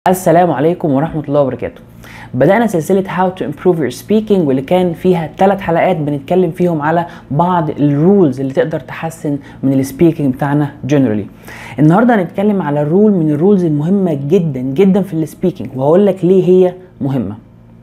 السلام عليكم ورحمة الله وبركاته بدأنا سلسلة How to Improve Your Speaking واللي كان فيها ثلاث حلقات بنتكلم فيهم على بعض الرولز اللي تقدر تحسن من السبيكنج بتاعنا generally النهاردة هنتكلم على رول من الرولز المهمة جدا جدا في السبيكنج وهقول لك ليه هي مهمة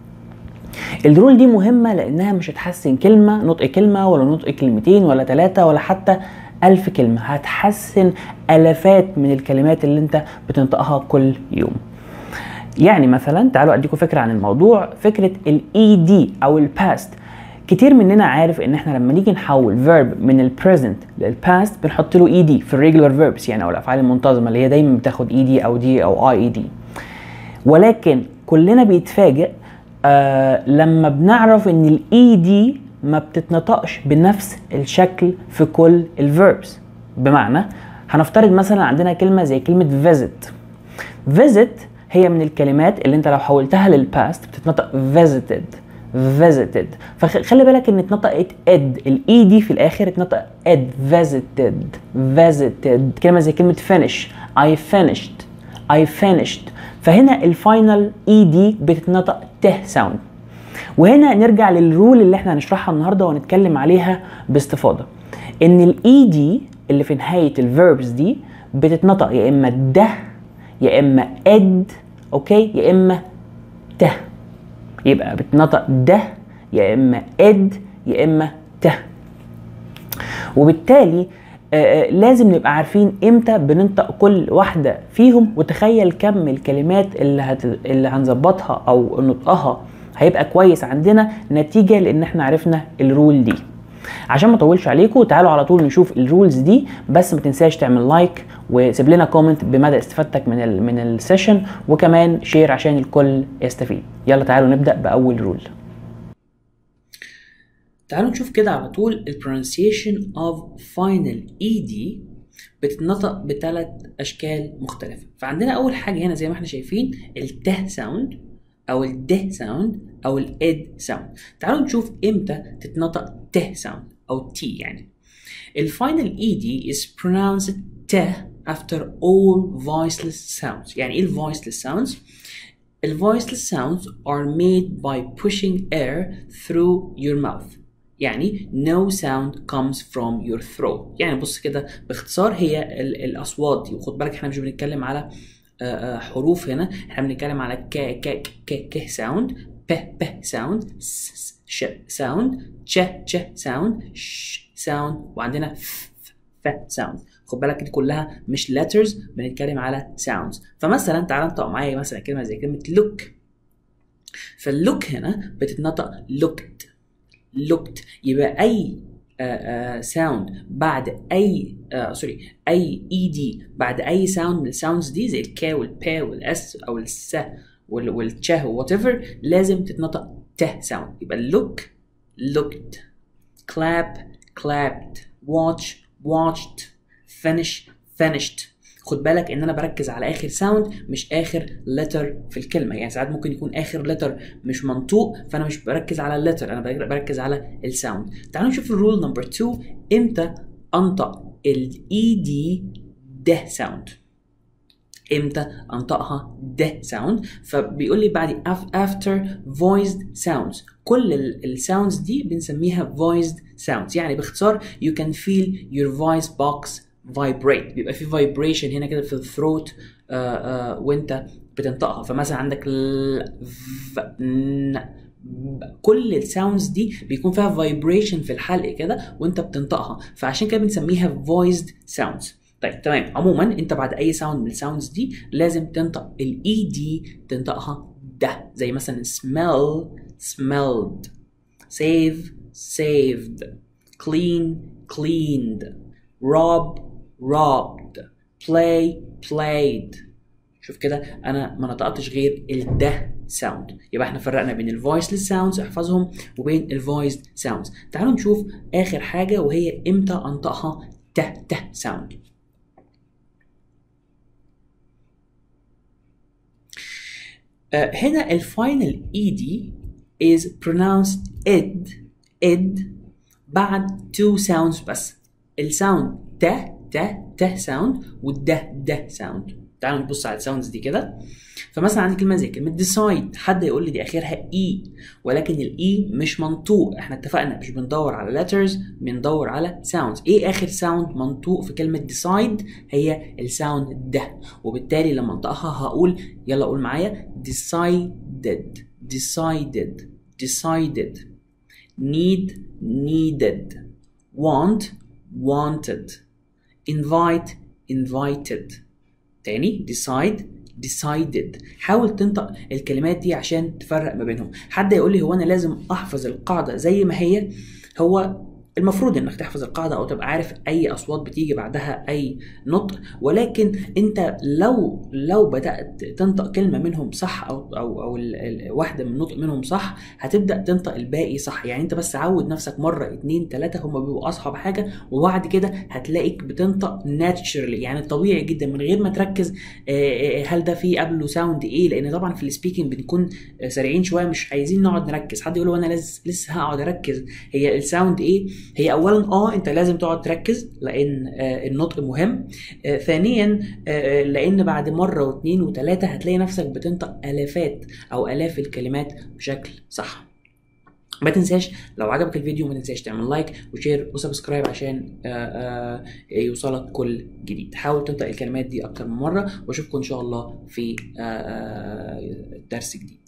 الرول دي مهمة لأنها مش هتحسن كلمة نطق كلمة ولا نطق كلمتين ولا ثلاثة ولا حتى ألف كلمة هتحسن ألفات من الكلمات اللي أنت بتنطقها كل يوم يعني مثلا تعالوا اديكم فكره عن الموضوع فكره الاي دي او الباست كتير مننا عارف ان احنا لما نيجي نحول فيرب من البريزنت للباست بنحط له اي دي في الريجولار فيربس يعني او الافعال المنتظمه اللي هي دايما بتاخد اي دي او دي او اي اي دي ولكن كلنا بيتفاجئ آه لما بنعرف ان الاي دي ما بتتنطقش بنفس الشكل في كل الفيربس بمعنى هنفترض مثلا عندنا كلمه زي كلمه visit visit هي من الكلمات اللي انت لو حولتها للباست بتتنطق visited visited فخلي بالك ان اتنطقت ed الاي دي في الاخر اتنطق ed visited visited كلمه زي كلمه finish I finished I finished فهنا الفاينل اي دي بتتنطق ت ساوند وهنا نرجع للرول اللي احنا هنشرحها النهارده ونتكلم عليها باستفاضه ان الاي دي اللي في نهايه الفيربس دي بتتنطق يا اما ده يا اما اد اوكي يا اما ته يبقى بتنطق ده يا اما اد يا اما ته وبالتالي آه لازم نبقى عارفين امتى بننطق كل واحده فيهم وتخيل كم الكلمات اللي هت... اللي هنظبطها او نطقها هيبقى كويس عندنا نتيجه لان احنا عرفنا الرول دي عشان ما اطولش عليكم تعالوا على طول نشوف الرولز دي بس ما تنساش تعمل لايك وسيب لنا كومنت بمدى استفادتك من ال من السيشن وكمان شير عشان الكل يستفيد يلا تعالوا نبدا باول رول تعالوا نشوف كده على طول البرونسيشن اوف فاينل اي دي بتتنطق بثلاث اشكال مختلفه فعندنا اول حاجه هنا زي ما احنا شايفين الته ساوند او الده ساوند او الاد ساوند تعالوا نشوف امتى تتنطق ته ساوند او تي يعني الفاينل اي دي is pronounced ته after all voiceless sounds يعني ايه voiceless sounds voiceless sounds are made by pushing air through your mouth يعني no sound comes from your throat يعني بص كده باختصار هي الاصوات دي وخد بالك احنا مش بنتكلم على حروف هنا احنا بنتكلم على ك ك ك ك ساوند ب ب ساوند ش ساوند ش ش ساوند ش ساوند وعندنا ف ف ساوند خد بالك دي كلها مش letters بنتكلم على sounds فمثلا تعال انطق معايا مثلا كلمه زي كلمه look فاللوك هنا بتتنطق looked looked يبقى اي ساوند uh, uh, بعد اي سوري uh, اي اي دي بعد اي ساوند من الساوندز دي زي الكا والبا والاس او الس والتشه وات ايفر لازم تتنطق ته ساوند يبقى look looked clap clapped watch watched finish finished خد بالك ان انا بركز على اخر ساوند مش اخر لتر في الكلمه يعني ساعات ممكن يكون اخر لتر مش منطوق فانا مش بركز على اللتر انا بركز على الساوند تعالوا نشوف الرول نمبر 2 امتى انطق الاي دي ده ساوند امتى انطقها ده ساوند فبيقول لي بعد after voiced sounds كل الساوندز دي بنسميها voiced sounds يعني باختصار you can feel your voice box vibrate بيبقى في vibration هنا كده في الثروت آه آه وانت بتنطقها فمثلا عندك ل ف ن كل الساوندز دي بيكون فيها فايبريشن في الحلق كده وانت بتنطقها فعشان كده بنسميها voiced sounds طيب تمام عموما انت بعد اي ساوند من الساوندز دي لازم تنطق الاي دي تنطقها ده زي مثلا smell smelled save saved clean cleaned rob robbed play played شوف كده انا ما نطقتش غير الده ساوند يبقى احنا فرقنا بين الفويسلس ساوندز احفظهم وبين الفويسد ساوندز تعالوا نشوف اخر حاجه وهي امتى انطقها ته ته ساوند آه هنا الفاينل اي دي is pronounced id id بعد two sounds بس الساوند ته ته ته ساوند والده ده ساوند تعالوا نبص على الساوندز دي كده فمثلا عندي كلمه زي كلمه decide حد يقول لي دي اخرها اي ولكن الاي مش منطوق احنا اتفقنا مش بندور على letters بندور على sounds ايه اخر ساوند منطوق في كلمه decide هي الساوند ده وبالتالي لما انطقها هقول يلا قول معايا decided decided decided need needed want wanted invite invited تاني decide decided حاول تنطق الكلمات دي عشان تفرق ما بينهم حد يقول لي هو انا لازم احفظ القاعده زي ما هي هو المفروض انك تحفظ القاعده او تبقى عارف اي اصوات بتيجي بعدها اي نطق ولكن انت لو لو بدات تنطق كلمه منهم صح او او او ال- ال- واحده من النطق منهم صح هتبدا تنطق الباقي صح يعني انت بس عود نفسك مره اتنين تلاته هما بيبقوا اصعب حاجه وبعد كده هتلاقيك بتنطق ناتشرالي يعني طبيعي جدا من غير ما تركز آه، آه، هل ده فيه قبله ساوند ايه لان طبعا في السبيكنج بنكون آه، سريعين شويه مش عايزين نقعد نركز حد يقول له انا لسه لسه هقعد اركز هي الساوند ايه هي اولا اه انت لازم تقعد تركز لان آه، النطق مهم آه، ثانيا آه، لان بعد مره واثنين وثلاثه هتلاقي نفسك بتنطق الافات او الاف الكلمات بشكل صح ما تنساش لو عجبك الفيديو ما تنساش تعمل لايك وشير وسبسكرايب عشان آه، آه، يوصلك كل جديد حاول تنطق الكلمات دي اكتر من مره واشوفكم ان شاء الله في آه، آه، درس جديد